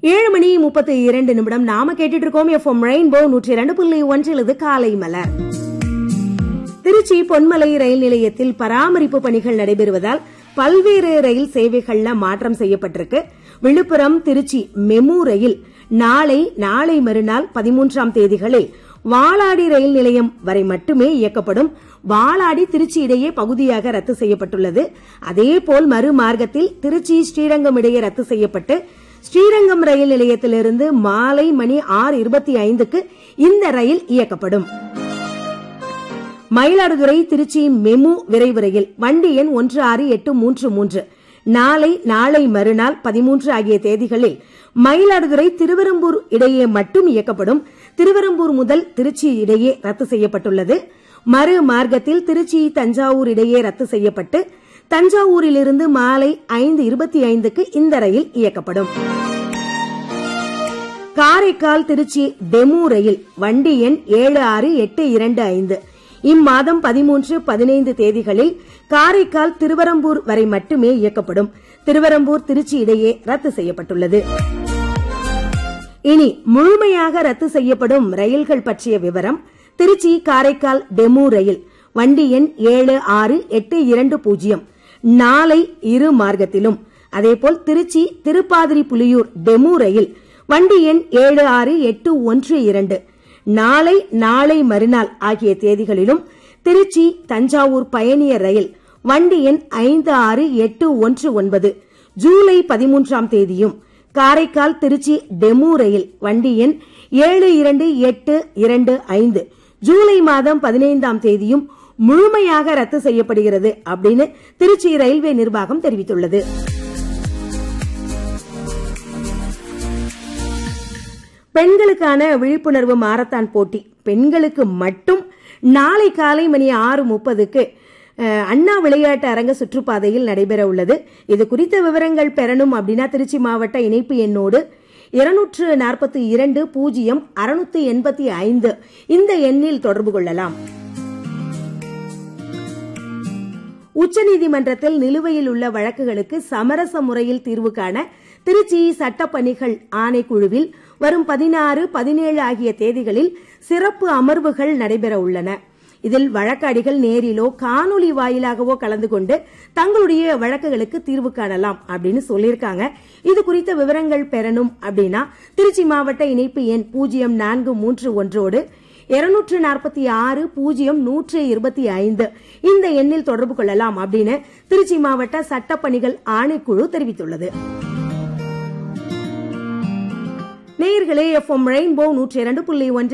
ஏழு மணி முப்பத்தி இரண்டு நிமிடம் நாம கேட்டுட்டு இருக்கோம் எஃப்எம் ரெயின்போ நூற்றி இரண்டு புள்ளி ஒன்றில் இது காலை மலர் திருச்சி பொன்மலை ரயில் நிலையத்தில் பராமரிப்பு பணிகள் நடைபெறுவதால் பல்வேறு ரயில் சேவைகள்ல மாற்றம் செய்யப்பட்டிருக்கு விழுப்புரம் திருச்சி மெமு ரயில் நாளை நாளை மறுநாள் பதிமூன்றாம் தேதிகளில் வாளாடி ரயில் நிலையம் வரை மட்டுமே இயக்கப்படும் வாளாடி திருச்சி இடையே பகுதியாக ரத்து செய்யப்பட்டுள்ளது அதேபோல் மறுமார்க்கத்தில் திருச்சி ஸ்ரீரங்கம் இடையே ரத்து செய்யப்பட்டு ஸ்ரீரங்கம் ரயில் நிலையத்திலிருந்து மாலை மணி ஆறு இருபத்தி ஐந்துக்கு இந்த ரயில் இயக்கப்படும் மயிலாடுதுறை திருச்சி மெமு விரைவு ரயில் வண்டி எண் ஒன்று ஆறு எட்டு மூன்று மூன்று நாளை நாளை மறுநாள் பதிமூன்று ஆகிய தேதிகளில் மயிலாடுதுறை திருவரம்பூர் இடையே மட்டும் இயக்கப்படும் திருவரம்பூர் முதல் திருச்சி இடையே ரத்து செய்யப்பட்டுள்ளது மறு மார்க்கத்தில் திருச்சி தஞ்சாவூர் இடையே ரத்து செய்யப்பட்டு தஞ்சாவூரிலிருந்து மாலை ஐந்து இருபத்தி ஐந்துக்கு இந்த ரயில் இயக்கப்படும் காரைக்கால் திருச்சி டெமு ரயில் வண்டி எண் ஏழு ஆறு எட்டு இரண்டு ஐந்து இம்மாதம் பதிமூன்று பதினைந்து தேதிகளில் காரைக்கால் திருவரம்பூர் வரை மட்டுமே இயக்கப்படும் திருவரம்பூர் திருச்சி இடையே ரத்து செய்யப்பட்டுள்ளது இனி முழுமையாக ரத்து செய்யப்படும் ரயில்கள் பற்றிய விவரம் திருச்சி காரைக்கால் டெமு ரயில் வண்டி எண் ஏழு ஆறு எட்டு இரண்டு பூஜ்ஜியம் நாளை இரு மார்க்கத்திலும் அதேபோல் Tiruchi Tiruppadiripuliyur DEMU rail வண்டி எண் ஏழு ஆறு எட்டு ஒன்று இரண்டு நாளை நாளை மறுநாள் ஆகிய தேதிகளிலும் திருச்சி தஞ்சாவூர் பயணியர் ரயில் வண்டி எண் ஐந்து ஆறு எட்டு ஒன்று ஒன்பது ஜூலை பதிமூன்றாம் தேதியும் காரைக்கால் திருச்சி டெமு ரயில் வண்டி எண் ஏழு இரண்டு எட்டு இரண்டு ஐந்து ஜூலை மாதம் பதினைந்தாம் தேதியும் முழுமையாக ரத்து செய்யப்படுகிறது அப்படின்னு திருச்சி ரயில்வே நிர்வாகம் தெரிவித்துள்ளது பெண்களுக்கான விழிப்புணர்வு மாரத்தான் போட்டி பெண்களுக்கு மட்டும் நாளை காலை மணி ஆறு முப்பதுக்கு அண்ணா விளையாட்டு அரங்க சுற்றுப்பாதையில் நடைபெற உள்ளது இது குறித்த விவரங்கள் பெறணும் அப்படின்னா திருச்சி மாவட்ட இணைப்பு எண்ணோடு இருநூற்று நாற்பத்தி இரண்டு பூஜ்ஜியம் அறுநூத்தி எண்பத்தி ஐந்து இந்த எண்ணில் தொடர்பு கொள்ளலாம் உச்சநீதிமன்றத்தில் நிலுவையில் உள்ள வழக்குகளுக்கு சமரச முறையில் தீர்வு காண திருச்சி சட்டப்பணிகள் ஆணைக்குழுவில் வரும் பதினாறு பதினேழு ஆகிய தேதிகளில் சிறப்பு அமர்வுகள் நடைபெற உள்ளன இதில் வழக்காடிகள் நேரிலோ காணொலி வாயிலாகவோ கலந்து கொண்டு தங்களுடைய வழக்குகளுக்கு தீர்வு காணலாம் அப்படின்னு சொல்லியிருக்காங்க இது குறித்த விவரங்கள் பெறணும் அப்படின்னா திருச்சி மாவட்ட இணைப்பு எண் பூஜ்ஜியம் நான்கு மூன்று ஒன்றோடு இருநூற்று நாற்பத்தி ஆறு பூஜ்ஜியம் நூற்று இருபத்தி ஐந்து இந்த எண்ணில் தொடர்பு கொள்ளலாம் அப்படின்னு திருச்சி மாவட்ட சட்டப்பணிகள் ஆணைக்குழு தெரிவித்துள்ளது நேயர்களே எஃப்எம் ரெயின்போ நூற்றி இரண்டு புள்ளி ஒன்று